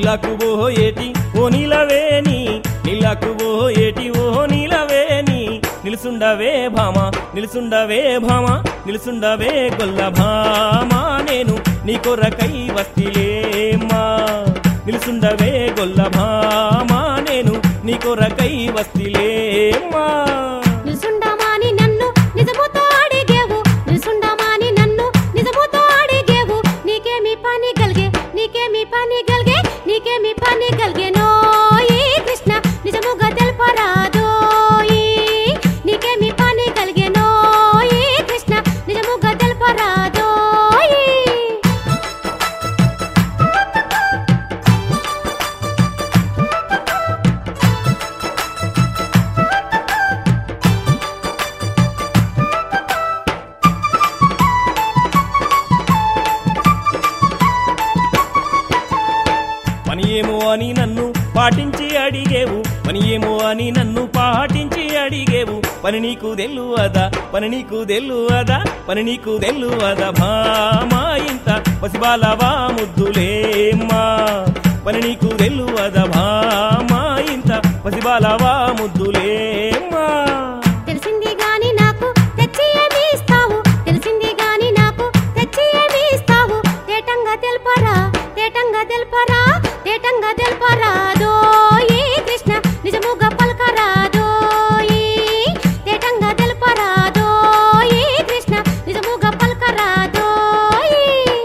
నీలకు ఓ ఏటి ఓ నీలవేని నీలకు ఓ ఏటి ఓ నీలవేని నిలుసుండవే భామ నిలుసుండవే భామ నిలుసుండవే గొల్ల భామ నేను నీ కొరకై వస్తిలేమా నిలుసుండవే గొల్ల భామ నేను నీ కొరకై వస్తిలేమా నిల్సుండమాని నన్ను నిజముతో అడిగేవు నిల్సుండమాని నన్ను నిజముతో అడిగేవు నీకేమి పని గల్గే నీకేమి పని గల్గే నీకేమి పని గల్గే నోయి కృష్ణ నిజముగా తెల్పరాదోయి నీకేమి పని గల్గే నోయి కృష్ణ నిజముగా తెల్పరాదోయి పని ఏమో అని నన్ను పాటించి అడిగేవు పని ఏమో అని నన్ను పాటించి అడిగేవు పని నీకు తెల్లువదా పని నీకు తెల్లువదా పని నీకు తెల్లువదా భామా ఇంత పసిబాలవా ముద్దులేమ్మా పని నీకు తెల్లువదా భామా ఇంత పసిబాలవా ముద్దులేమ్మా తెలిసింది గాని నాకు తెచ్చి ఏమి ఇస్తావు తెలిసింది గాని నాకు తెచ్చి ఏమి ఇస్తావు తేటంగా తెల్పరా తేటంగా తెల్పరా తేటంగా తెల్పరా దోయి కృష్ణ నిజముగా పలకరా దోయి తేటంగా తెల్పరా దోయి కృష్ణ నిజముగా పలకరా దోయి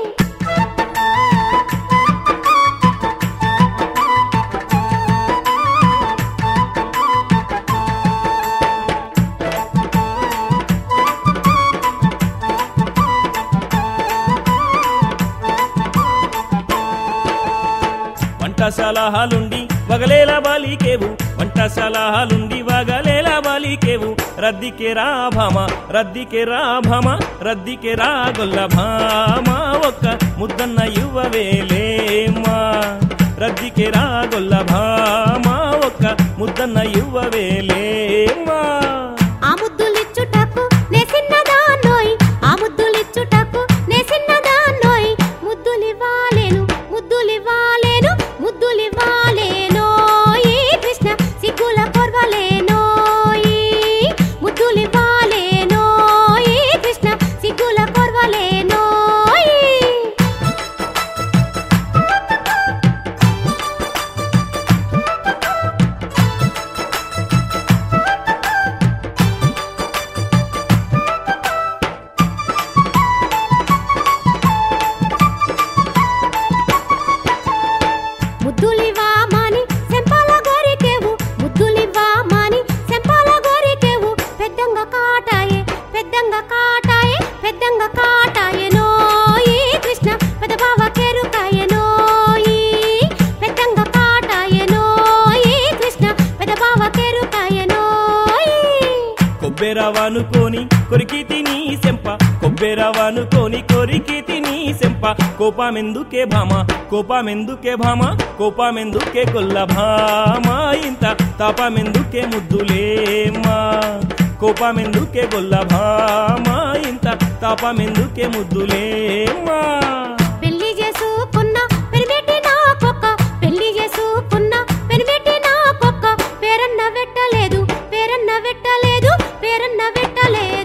వంట సలహాలుండి వగలేల బాలికేవు వంట సలహాలుండి వగలేల బాలికేవు రద్దికే రా భామ రద్దికే రా భామ రద్దికే రా గొల్ల భామ ఒక్క ముద్దన్న యువవేలేమా రద్దికే రా గొల్ల భామ ఒక్క ముద్దన్న యువవేలేమా ఆ ముద్దులిచ్చుటకు నే చిన్నదాన్నోయ్ ఆ ముద్దులిచ్చుటకు నే చిన్నదాన్నోయ్ ముద్దులివ్వాలేను ముద్దులివ్వాలేను ముద్దులివ్వాలేనోయ్ కృష్ణ సిగ్గుల కొర్వలేనోయ్ ముద్దులివ్వాలేనోయ్ కృష్ణ సిగ్గుల కొర్వలేనోయ్ ముద్దులివా మాని సెంపాల గోరికేవు ముద్దులివా మాని సెంపాల గోరికేవు పెద్దంగా కాటాయే పెద్దంగా కాటాయే పెద్దంగా కాటాయే నోయి కృష్ణ పెదబావ కేరుకాయే నోయి పెద్దంగా కాటాయే నోయి కృష్ణ పెదబావ కేరుకాయే నోయి కొబ్బెరవనుకోని కొరికి తిని సెంప కొబ్బెరవనుకోని కొరికి తిని సెంప కోపమెందుకే భామ కోపమెందుకే భామ కోపమెందుకే కొల్ల భామ ఇంత తాపమెందుకే ముద్దులేమా కోపమెందుకే గొల్ల భామ ఇంత తాపమెందుకే ముద్దులేమా పెళ్లి చేసుకున్న పెరిమెట్టి నా కొక్క పెళ్లి చేసుకున్న పెరిమెట్టి నా కొక్క పేరన్న వెట్టలేదు పేరన్న వెట్టలేదు పేరన్న వెట్టలేదు